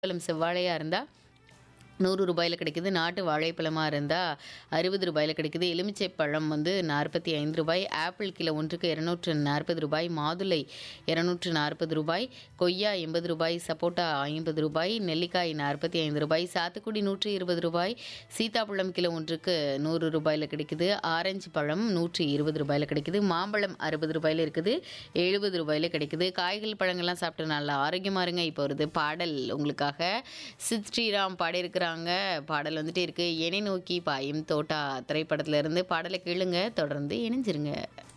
பழம் செவ்வாழையா இருந்தா நூறு ரூபாயில கிடைக்குது. நாட்டு வாழைப்பழமா இருந்தா ரூ. 60 கிடைக்குது. எலுமிச்சை பழம் வந்து ரூ. 45 ஆப்பிள் கிலோ ஒன்றுக்கு ரூ. 240 மாதுளை ரூ. 240 கொய்யா ரூ. 80 சப்போட்டா ரூ. 50 நெல்லிக்காய் ரூ. 45 சாத்துக்குடி ரூ. 120 சீத்தாப்பழம் கிலோ ஒன்றுக்கு ரூ. 100 கிடைக்குது. ஆரஞ்சு பழம் ரூ. 120 கிடைக்குது. மாம்பழம் ரூ. 60 இருக்குது. ரூ. 70 கிடைக்குது. காய்கள், பழங்கள்லாம் சாப்பிட்டு நல்லா ஆரோக்கியமா இருங்க. இப்போ வருது பாடல் உங்களுக்காக. சித் ஸ்ரீராம் பாடியிருக்கிறாங்க. பாடல் வந்துட்டே இருக்கு. "என்னை நோக்கி பாயும் தோட்டா" திரைப்படத்துல இருந்து பாடலை கேளுங்க. தொடர்ந்து இணைஞ்சிருங்க.